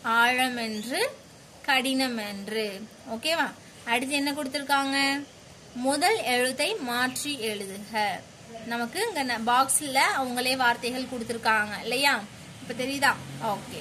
ஆழம் என்று கடினம் என்று ஓகேவா அடுத்து என்ன கொடுத்திருக்காங்க முதல் எழுத்தை மாற்றி எழுதுக நமக்கு இங்க பாக்ஸ்ல அவங்களே வார்த்தைகள் கொடுத்திருக்காங்க இல்லையா இப்ப தெரியுதா ஓகே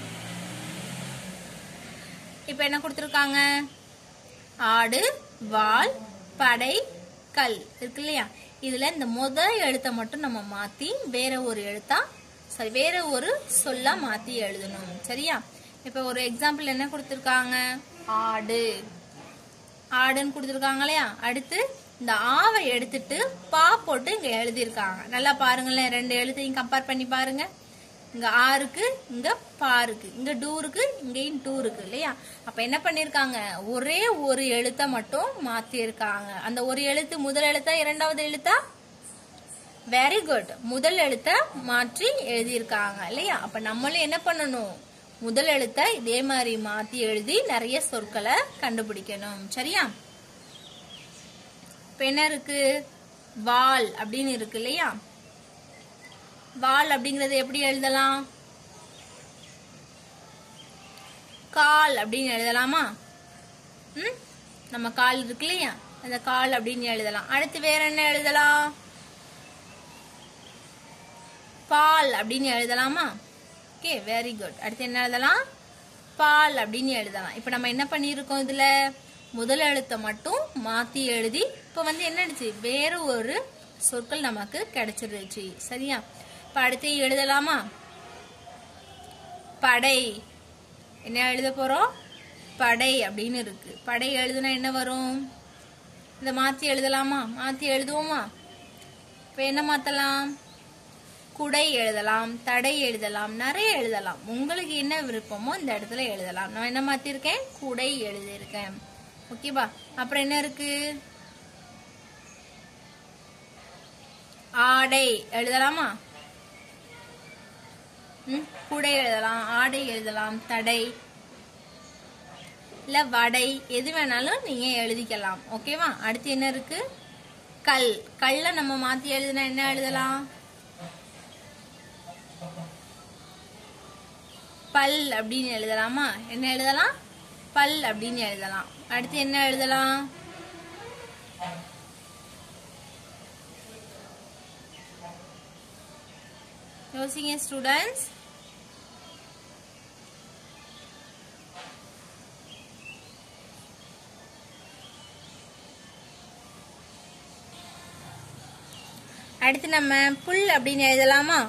இப்ப என்ன கொடுத்திருக்காங்க ஆடு வால் படை கல் இருக்கு இல்லையா இதுல இந்த முதல் எழுத்தை மட்டும் நம்ம மாத்தி வேற ஒரு எழுத்தா சரி வேற ஒரு சொல்லா மாத்தி எழுதணும் சரியா இப்ப ஒரு எக்ஸாம்பிள் என்ன கொடுத்திருக்காங்க ஆடு ஆடுன்னு கொடுத்துருக்காங்க இல்லையா அடுத்து இந்த ஆவை எடுத்துட்டு பா போட்டு இங்க எழுதியிருக்காங்க நல்லா பாருங்களேன் ரெண்டு எழுத்தையும் கம்பேர் பண்ணி பாருங்க இங்க ஆ இருக்கு இங்க பா இருக்கு இங்க டூ இருக்கு இங்கேயும் டூ இருக்கு இல்லையா அப்ப என்ன பண்ணிருக்காங்க ஒரே ஒரு எழுத்தை மட்டும் மாத்தி இருக்காங்க அந்த ஒரு எழுத்து முதல் எழுத்தா இரண்டாவது எழுத்தா வெரி குட் முதல் எழுத்தை மாற்றி எழுதியிருக்காங்க இல்லையா அப்ப நம்மளும் என்ன பண்ணணும் முதல் எழுத்தை இதே மாதிரி மாத்தி எழுதி நிறைய சொற்களை கண்டுபிடிக்கணும் சரியா இப்ப என்ன இருக்கு வால் அப்படின்னு இருக்கு இல்லையா வால் அப்படிங்கறது எப்படி எழுதலாம் கால் அப்படின்னு எழுதலாமா ம் நம்ம கால் இருக்கு இல்லையா அந்த கால் அப்படின்னு எழுதலாம் அடுத்து வேற என்ன எழுதலாம் பால் அப்படின்னு எழுதலாமா ஓகே வெரி குட் அடுத்து என்ன எழுதலாம் பால் அப்படின்னு எழுதலாம் இப்போ நம்ம என்ன பண்ணியிருக்கோம் இதுல முதல் எழுத்தை மட்டும் மாத்தி எழுதி இப்போ வந்து என்னடுச்சு வேற ஒரு சொற்கள் நமக்கு கிடைச்சிருச்சு சரியா இப்போ அடுத்து எழுதலாமா படை என்ன எழுத போறோம் படை அப்படின்னு இருக்கு படை எழுதுனா என்ன வரும் இதை மாத்தி எழுதலாமா மாத்தி எழுதுவோமா இப்போ என்ன மாத்தலாம் குடை எழுதலாம் தடை எழுதலாம் நிறைய எழுதலாம் உங்களுக்கு என்ன விருப்பமோ இந்த இடத்துல எழுதலாம் நான் என்ன மாத்திருக்கேன் குடை எழுதியிருக்கேன் ஓகேவா அப்புறம் என்ன இருக்கு ஆடை எழுதலாமா ம், குடை எழுதலாம் ஆடை எழுதலாம் தடை இல்ல வடை எது வேணாலும் நீங்க எழுதிக்கலாம் ஓகேவா அடுத்து என்ன இருக்கு கல் கல்ல நம்ம மாத்தி எழுதுனா என்ன எழுதலாம் பல் அப்படின்னு எழுதலாமா என்ன எழுதலாம் பல் அப்படின்னு எழுதலாம் அடுத்து என்ன எழுதலாம் யோசிங்க ஸ்டூடெண்ட்ஸ் அடுத்து நம்ம புல் அப்படின்னு எழுதலாமா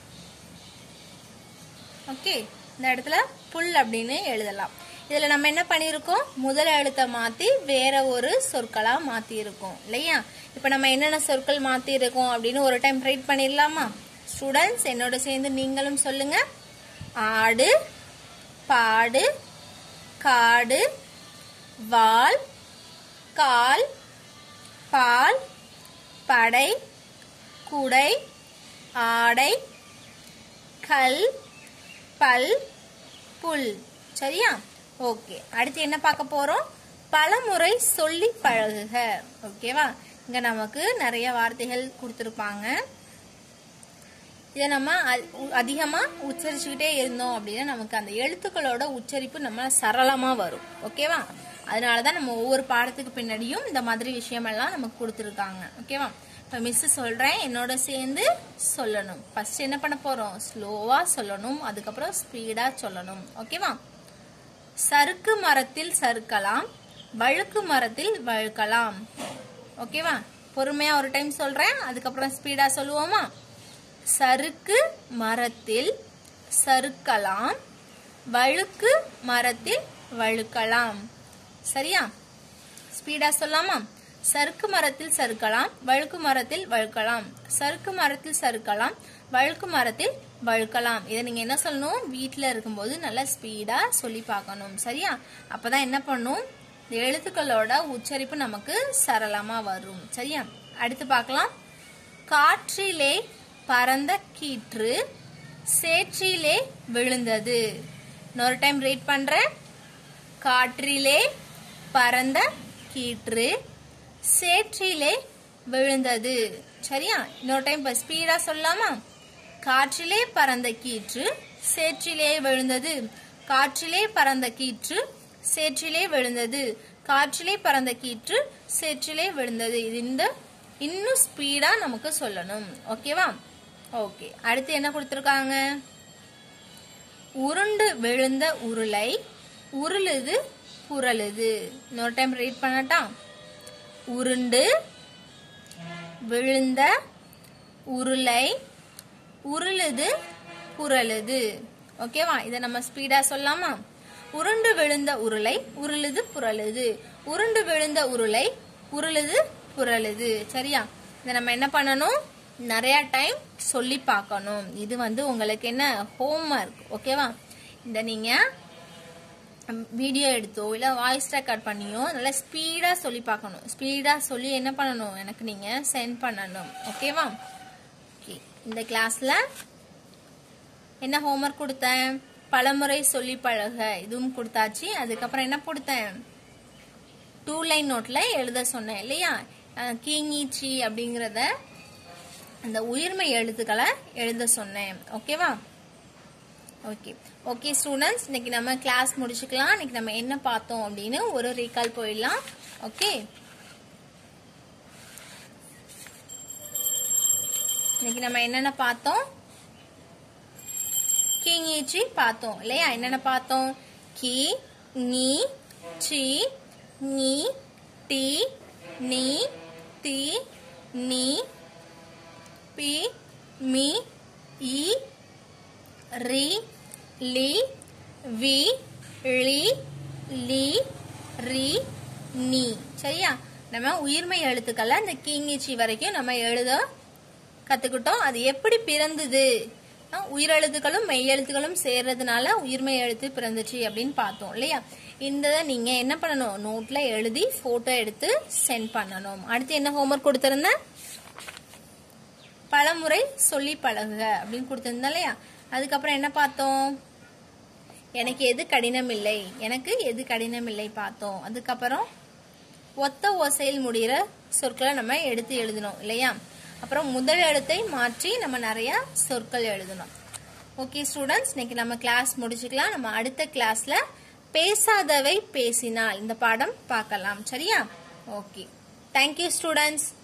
ஓகே இந்த இடத்துல புல் அப்படின்னு எழுதலாம் இதுல நம்ம என்ன பண்ணியிருக்கோம் முதல் எழுத்தை மாத்தி வேற ஒரு சொற்களா மாத்தி இருக்கோம் இல்லையா இப்ப நம்ம என்னென்ன சொற்கள் மாத்தி இருக்கோம் அப்படின்னு ஒரு டைம் ரைட் பண்ணிடலாமா ஸ்டூடெண்ட்ஸ் என்னோட சேர்ந்து நீங்களும் சொல்லுங்க ஆடு பாடு காடு வால் கால் பால் படை குடை ஆடை கல் பல் புல் சரியா ஓகே அடுத்து என்ன பார்க்க போறோம் பலமுறை சொல்லி பழகுக ஓகேவா இங்க நமக்கு நிறைய வார்த்தைகள் கொடுத்துருப்பாங்க இதை நம்ம அ- உ- அதிகமா உச்சரிச்சுக்கிட்டே இருந்தோம் அப்படின்னா நமக்கு அந்த எழுத்துக்களோட உச்சரிப்பு நம்ம சரளமா வரும் ஓகேவா அதனாலதான் நம்ம ஒவ்வொரு பாடத்துக்கு பின்னாடியும் இந்த மாதிரி விஷயமெல்லாம் நமக்கு கொடுத்துருக்காங்க ஓகேவா இப்ப மிஸ் சொல்றேன் என்னோட சேர்ந்து சொல்லணும் ஃபர்ஸ்ட் என்ன பண்ண போறோம் ஸ்லோவா சொல்லணும் அதுக்கப்புறம் ஸ்பீடா சொல்லணும் ஓகேவா சறுக்கு மரத்தில் சறுக்கலாம் வழுக்கு மரத்தில் வழுக்கலாம் ஓகேவா பொறுமையா ஒரு டைம் சொல்றேன் அதுக்கப்புறம் ஸ்பீடா சொல்லுவோமா சறுக்கு மரத்தில் சறுக்கலாம் வழுக்கு மரத்தில் வழுக்கலாம் சரியா ஸ்பீடா சொல்லாமா சறுக்கு மரத்தில் சறுக்கலாம் வழுக்கு மரத்தில் வழுக்கலாம் சறுக்கு மரத்தில் சறுக்கலாம் வழுக்கு மரத்தில் வழுக்கலாம் இதை நீங்க என்ன சொல்லணும் வீட்ல இருக்கும்போது நல்லா ஸ்பீடா சொல்லி பார்க்கணும் சரியா அப்பதான் என்ன பண்ணும் இந்த எழுத்துக்களோட உச்சரிப்பு நமக்கு சரளமா வரும் சரியா அடுத்து பார்க்கலாம் காற்றிலே பறந்த கீற்று சேற்றிலே விழுந்தது இன்னொரு டைம் ரீட் பண்றேன் காற்றிலே பறந்த கீற்று சேற்றிலே விழுந்தது சரியா இன்னொரு டைம் இப்ப ஸ்பீடா சொல்லலாமா காற்றிலே பறந்த கீற்று சேற்றிலே விழுந்தது காற்றிலே பறந்த கீற்று சேற்றிலே விழுந்தது காற்றிலே பறந்த கீற்று சேற்றிலே விழுந்தது இது இந்த இன்னும் ஸ்பீடா நமக்கு சொல்லணும் ஓகேவா ஓகே அடுத்து என்ன கொடுத்துருக்காங்க உருண்டு விழுந்த உருளை உருளுது புரளுது இன்னொரு டைம் ரீட் பண்ணட்டா உருண்டு விழுந்த உருளை உருளுது புரளுது ஓகேவா இதை நம்ம ஸ்பீடா சொல்லலாமா உருண்டு விழுந்த உருளை உருளுது புரளுது உருண்டு விழுந்த உருளை உருளுது புரளுது சரியா இதை நம்ம என்ன பண்ணணும் நிறைய டைம் சொல்லி பார்க்கணும் இது வந்து உங்களுக்கு என்ன ஹோம்ஒர்க் ஓகேவா இந்த நீங்க வீடியோ எடுத்தோ இல்ல வாய்ஸ் ரெக்கார்ட் பண்ணியோ நல்லா ஸ்பீடா சொல்லி பார்க்கணும் ஸ்பீடா சொல்லி என்ன பண்ணணும் எனக்கு நீங்க சென்ட் பண்ணணும் ஓகேவா ஓகே இந்த கிளாஸ்ல என்ன ஹோம்ஒர்க் கொடுத்தேன் பலமுறை சொல்லி பழக இதுவும் கொடுத்தாச்சு அதுக்கப்புறம் என்ன கொடுத்தேன் டூ லைன் நோட்ல எழுத சொன்னேன் இல்லையா அஹ் கீங்கீச்சி அப்படிங்கறத அந்த உயிர்மை எழுத்துக்களை எழுத சொன்னேன் ஓகேவா ஓகே ஓகே ஸ்டூடெண்ட்ஸ் இன்னைக்கு நம்ம கிளாஸ் முடிச்சுக்கலாம் இன்னைக்கு நம்ம என்ன பார்த்தோம் அப்படின்னு ஒரு ரீகால் போயிடலாம் ஓகே இன்னைக்கு நம்ம என்னென்ன பார்த்தோம் கீங்கீச்சி பார்த்தோம் இல்லையா என்னென்ன பார்த்தோம் கி நீ சி நீ டி நீ தி நீ பி மி இ ரி லி வி ளி லி ரி நீ சரியா நம்ம உயிர்மை எழுத்துக்களை இந்த கீங்கிச்சி வரைக்கும் நம்ம எழுத கத்துக்கிட்டோம் அது எப்படி பிறந்தது அஹ் உயிரெழுத்துக்களும் மெய்யெழுத்துக்களும் சேர்றதுனால உயிர்மை எழுத்து பிறந்துச்சு அப்படின்னு பார்த்தோம் இல்லையா இந்த நீங்க என்ன பண்ணணும் நோட்ல எழுதி போட்டோ எடுத்து சென்ட் பண்ணணும் அடுத்து என்ன ஹோம்ஒர்க் கொடுத்திருந்தேன் பலமுறை சொல்லி பழகுக அப்படின்னு கொடுத்திருந்தேன் இல்லையா அதுக்கப்புறம் என்ன பார்த்தோம் எனக்கு எது கடினம் இல்லை எனக்கு எது கடினம் இல்லை பார்த்தோம் அதுக்கப்புறம் ஒத்த ஓசையில் முடிகிற சொற்களை நம்ம எடுத்து எழுதணும் இல்லையா அப்புறம் முதல் எழுத்தை மாற்றி நம்ம நிறைய சொற்கள் எழுதணும் ஓகே ஸ்டூடெண்ட்ஸ் இன்னைக்கு நம்ம கிளாஸ் முடிச்சுக்கலாம் நம்ம அடுத்த கிளாஸ்ல பேசாதவை பேசினால் இந்த பாடம் பார்க்கலாம் சரியா ஓகே தேங்க்யூ ஸ்டூடெண்ட்ஸ்